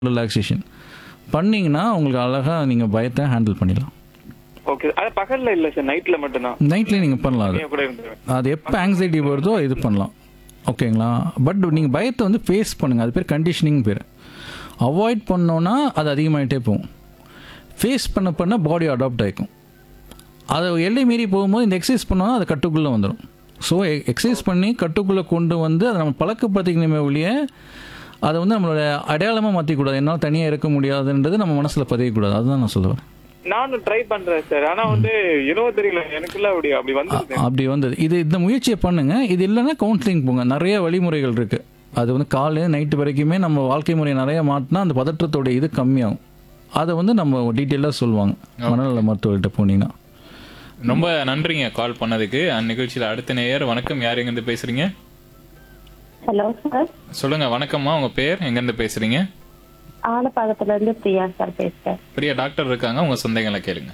Relaxation பண்ணிங்கன்னா உங்களுக்கு அழகாக நீங்கள் பயத்தை ஹேண்டில் பண்ணிடலாம் ஓகே அது பகல்ல இல்ல சார் நைட்ல மட்டும்தான் நைட்லேயே நீங்கள் பண்ணலாம் அது நீங்க கூட இருந்துருவேன் அது எப்போ ஆங்ஸைட்டி வருதோ இது பண்ணலாம் ஓகேங்களா பட் நீங்கள் பயத்தை வந்து ஃபேஸ் பண்ணுங்கள் அது பேர் கண்டிஷனிங் பேர் அவாய்ட் பண்ணோன்னா அது அதிகமாகிட்டே போகும் ஃபேஸ் பண்ண பண்ண பாடி அடாப்ட் ஆகிக்கும் அதை எல்லை மீறி போகும்போது இந்த எக்ஸசைஸ் பண்ணோன்னா அது கட்டுக்குள்ளே வந்துடும் ஸோ எக்ஸசைஸ் பண்ணி கட்டுக்குள்ளே கொண்டு வந்து அதை நம்ம பழக்கப்படுத்திக்கணுமே ஒழிய அதை வந்து நம்மளோட அடையாளமாக மாற்றிக்கூடாது என்னால் தனியாக இருக்க முடியாதுன்றது நம்ம மனசில் பதியக்கூடாது அதுதான் நான் சொல்லுவேன் நானும் ட்ரை பண்றேன் சார் ஆனா வந்து என்னவோ தெரியல எனக்குள்ள அப்படி அப்படி வந்துருது அப்படி வந்தது இது இந்த முயற்சியை பண்ணுங்க இது இல்லைன்னா கவுன்சிலிங் போங்க நிறைய வழிமுறைகள் இருக்கு அது வந்து காலையில் நைட்டு வரைக்குமே நம்ம வாழ்க்கை முறையை நிறைய மாற்றினா அந்த பதற்றத்தோட இது கம்மியாகும் அதை வந்து நம்ம டீட்டெயிலாக சொல்லுவாங்க மனநல மருத்துவர்கிட்ட போனீங்கன்னா ரொம்ப நன்றிங்க கால் பண்ணதுக்கு அந்த நிகழ்ச்சியில அடுத்த நேயர் வணக்கம் யார் எங்கிருந்து பேசுறீங்க ஹலோ சார் சொல்லுங்க வணக்கம்மா உங்க பேர் எங்கிருந்து பேசுறீங்க ஆலப்பாக்கத்துல இருந்து பிரியா சார் பேசுறேன் பிரியா டாக்டர் இருக்காங்க உங்க சந்தேகங்களை கேளுங்க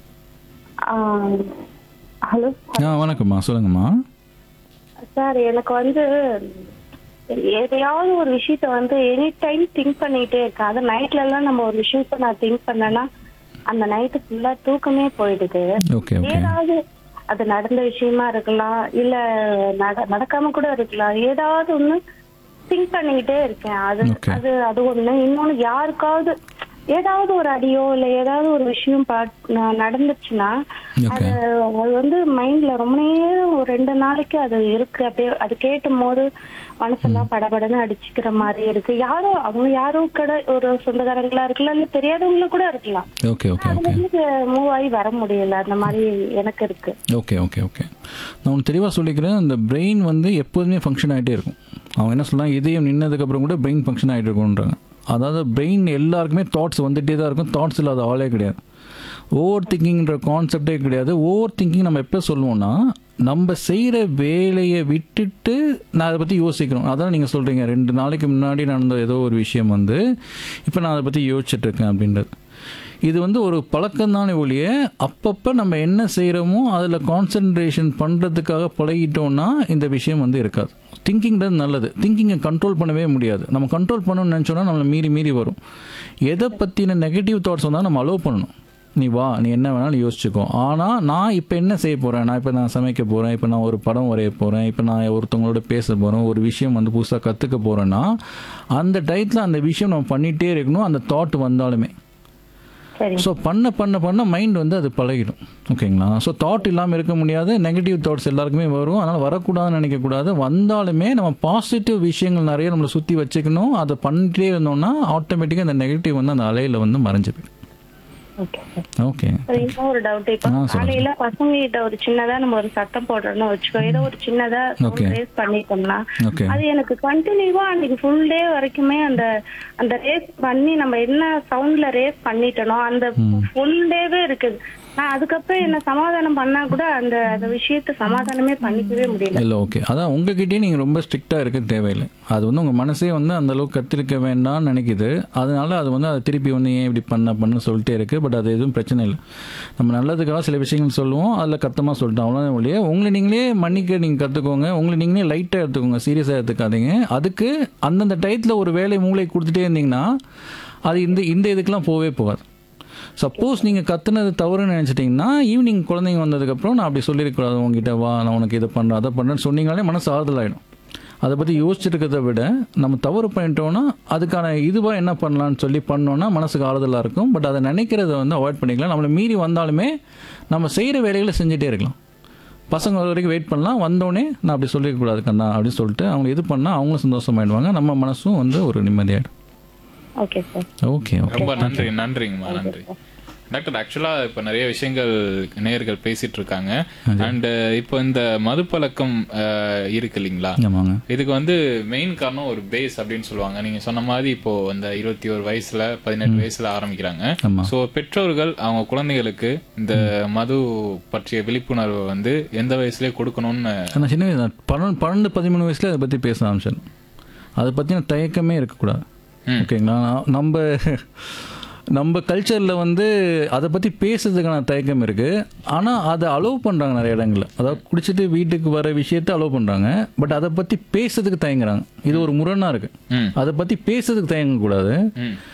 ஆம், ஹலோ ஆ வணக்கம்மா சொல்லுங்கம்மா சார் எனக்கு வந்து எதையாவது ஒரு விஷயத்த வந்து எனி டைம் திங்க் பண்ணிட்டே இருக்கேன் அது நைட்ல எல்லாம் நம்ம ஒரு விஷயத்த நான் திங்க் பண்ணேன்னா அந்த நைட்டு ஃபுல்லா தூக்கமே போயிடுது ஓகே ஓகே ஏதாவது அது நடந்த விஷயமா இருக்கலாம் இல்ல நட- நடக்காம கூட இருக்கலாம் ஏதாவது ஒண்ணு திங்க் பண்ணிக்கிட்டே இருக்கேன் அது Okay. அது அது ஒண்ணு இன்னொன்னு யாருக்காவது ஏதாவது ஒரு அடியோ இல்ல ஏதாவது ஒரு விஷயம் பாட்- ந- நடந்துச்சுன்னா ஓகே அது அது வந்து மைண்ட்ல ரொம்ப நேரம் ஒரு ரெண்டு நாளைக்கு அது இருக்கு அப்படியே அது கேட்டும் போது மனசெல்லாம் படபடன்னு அடிச்சுக்கிற மாதிரி இருக்கு யாரோ அவங்க யாரோ கூட ஒரு சொந்தக்காரங்களா இருக்கலாம் இல்ல தெரியாதவங்கள கூட இருக்கலாம் ஓகே ஓகே அதுல இருந்து மூவ் ஆகி வர முடியல அந்த மாதிரி எனக்கு இருக்கு ஓகே ஓகே ஓகே நான் ஒன்று தெளிவாக சொல்லிக்கிறேன் இந்த பிரெயின் வந்து எப்போதுமே ஃபங்க்ஷன் ஆகிட்டே இருக்கும் அவங்க என்ன சொல்லலாம் இதயம் நின்னதுக்கப்புறம் கூட பிரெயின் ஃபங்க்ஷன் ஆகிட்டு இருக்கும்ன்றாங்க அதாவது பிரெயின் எல்லாருக்குமே தாட்ஸ் வந்துகிட்டே தான் இருக்கும் தாட்ஸ் இல்லாத ஆளே கிடையாது ஓவர் திங்கிங்ன்ற கான்செப்டே கிடையாது ஓவர் திங்கிங் நம்ம எப்போ சொல்லுவோம்னா நம்ம செய்கிற வேலையை விட்டுட்டு நான் அதை பற்றி யோசிக்கிறோம் அதான் நீங்கள் சொல்கிறீங்க ரெண்டு நாளைக்கு முன்னாடி நடந்த ஏதோ ஒரு விஷயம் வந்து இப்போ நான் அதை பற்றி யோசிச்சுட்டு இருக்கேன் அப்படின்றது இது வந்து ஒரு பழக்கம்தானே ஒழிய அப்பப்போ நம்ம என்ன செய்கிறோமோ அதில் கான்சென்ட்ரேஷன் பண்ணுறதுக்காக பழகிட்டோம்னா இந்த விஷயம் வந்து இருக்காது திங்கிங்கிறது நல்லது திங்கிங்கை கண்ட்ரோல் பண்ணவே முடியாது நம்ம கண்ட்ரோல் பண்ணணும்னு நினச்சோன்னா நம்மளை மீறி மீறி வரும் எதை பற்றின நெகட்டிவ் தாட்ஸ் வந்தால் நம்ம அலோவ் பண்ணணும் நீ வா நீ என்ன வேணாலும் யோசிச்சுக்கோ ஆனால் நான் இப்போ என்ன செய்ய போகிறேன் நான் இப்போ நான் சமைக்க போகிறேன் இப்போ நான் ஒரு படம் வரைய போகிறேன் இப்போ நான் ஒருத்தவங்களோட பேச போகிறேன் ஒரு விஷயம் வந்து புதுசாக கற்றுக்க போகிறேன்னா அந்த டயத்தில் அந்த விஷயம் நம்ம பண்ணிகிட்டே இருக்கணும் அந்த தாட் வந்தாலுமே சரி ஸோ பண்ண பண்ண பண்ண மைண்ட் வந்து அது பழகிடும் ஓகேங்களா ஸோ தாட் இல்லாமல் இருக்க முடியாது நெகட்டிவ் தாட்ஸ் எல்லாருக்குமே வரும் அதனால் வரக்கூடாதுன்னு நினைக்கக்கூடாது வந்தாலுமே நம்ம பாசிட்டிவ் விஷயங்கள் நிறைய நம்மளை சுற்றி வச்சுக்கணும் அதை பண்ணிட்டே இருந்தோம்னா ஆட்டோமேட்டிக்காக அந்த நெகட்டிவ் வந்து அந்த அலையில் வந்து மறைஞ்சு போயிடும் ஓகே சார் ஓகே சார், இன்னும் ஒரு டவுட் இப்ப ஆ, சொல்லுங்க. காலையில பசங்க கிட்ட ஒரு சின்னதா நம்ம ஒரு சத்தம் போடுறோம்னு வச்சுக்கோ ஏதோ ஒரு சின்னதா Okay. ரேஸ் பண்ணிட்டோம்னா ஓகே அது எனக்கு கண்டினியூவா அன்னைக்கு ஃபுல் டே வரைக்குமே அந்த அந்த ரேஸ் பண்ணி நம்ம என்ன சவுண்ட்ல ரேஸ் பண்ணிட்டனோ அந்த ஃபுல் டேவே இருக்குது நான் அதுக்கப்புறம் என்ன சமாதானம் பண்ணா கூட அந்த அந்த விஷயத்த சமாதானமே பண்ணிக்கவே முடியல இல்லை ஓகே அதான் உங்ககிட்டயே நீங்கள் ரொம்ப ஸ்ட்ரிக்டாக இருக்க தேவையில்லை அது வந்து உங்கள் மனசே வந்து அந்த அளவுக்கு கத்திருக்க வேண்டாம்னு நினைக்குது அதனால அது வந்து அதை திருப்பி வந்து ஏன் இப்படி பண்ண பண்ண சொல்லிட்டே இருக்குது பட் அது எதுவும் பிரச்சனை இல்லை நம்ம நல்லதுக்காக சில விஷயங்கள் சொல்லுவோம் அதில் கத்தமாக சொல்லிட்டோம் அவ்வளோதான் ஒழிய உங்களை நீங்களே மன்னிக்க நீங்கள் கற்றுக்கோங்க உங்களை நீங்களே லைட்டாக எடுத்துக்கோங்க சீரியஸாக எடுத்துக்காதீங்க அதுக்கு அந்தந்த டயத்தில் ஒரு வேலை மூளை கொடுத்துட்டே இருந்தீங்கன்னா அது இந்த இந்த இதுக்கெலாம் போகவே போகாது சப்போஸ் நீங்கள் கத்துனது தவறுன்னு நினச்சிட்டிங்கன்னா ஈவினிங் குழந்தைங்க வந்ததுக்கப்புறம் நான் அப்படி சொல்லியிருக்கூடாது உங்ககிட்ட வா நான் உனக்கு இதை பண்ணுறேன் அதை பண்ணுறேன்னு சொன்னீங்களே மனசு ஆறுதல் ஆகிடும் அதை பற்றி யோசிச்சிருக்கிறத விட நம்ம தவறு பண்ணிட்டோம்னா அதுக்கான இதுவாக என்ன பண்ணலாம்னு சொல்லி பண்ணோன்னா மனசுக்கு ஆறுதலாக இருக்கும் பட் அதை நினைக்கிறத வந்து அவாய்ட் பண்ணிக்கலாம் நம்மளை மீறி வந்தாலுமே நம்ம செய்கிற வேலைகளை செஞ்சுட்டே இருக்கலாம் பசங்க வர வரைக்கும் வெயிட் பண்ணலாம் வந்தோடனே நான் அப்படி சொல்லிடக்கூடாது கண்ணா அப்படின்னு சொல்லிட்டு அவங்க இது பண்ணால் அவங்களும் சந்தோஷமாயிடுவாங்க நம்ம மனசும் வந்து ஒரு நிம்மதியாயிடும் ஓகே சார் ஓகே ஓகே ரொம்ப நன்றி நன்றிங்கம்மா நன்றி டாக்டர் ஆக்சுவலா இப்ப நிறைய விஷயங்கள் நேயர்கள் பேசிட்டு இருக்காங்க அண்ட் இப்போ இந்த மது பழக்கம் அஹ், இருக்கு இல்லைங்களா ஆமாங்க இதுக்கு வந்து மெயின் காரணம் ஒரு பேஸ் அப்படின்னு சொல்லுவாங்க நீங்க சொன்ன மாதிரி இப்போ அந்த இருபத்தி ஒரு வயசுல பதினெட்டு வயசுல ஆரம்பிக்கிறாங்க ஆமா. சோ பெற்றோர்கள் அவங்க குழந்தைகளுக்கு இந்த மது பற்றிய விழிப்புணர்வு வந்து எந்த வயசுலயே கொடுக்கணும்னு நான் சின்ன வயசு தான். பன்னெண்டு பன்னெண்டு பதிமூணு வயசுல அதை பற்றி பேச ஆரம்பிச்சேன் அதை பற்றின தயக்கமே இருக்கக்கூடாது ம். ஓகேங்களா நம்ம நம்ம கல்ச்சரில் வந்து அதை பற்றி பேசுறதுக்கான தயக்கம் இருக்குது ஆனால் அதை அலோவ் பண்ணுறாங்க நிறைய இடங்களில் அதாவது குடிச்சிட்டு வீட்டுக்கு வர விஷயத்தை அலோவ் பண்ணுறாங்க பட் அதை பற்றி பேசுறதுக்கு தயங்குறாங்க இது ஒரு முரணாக இருக்குது ம் அதை பற்றி பேசுறதுக்கு தயங்கக்கூடாது ம்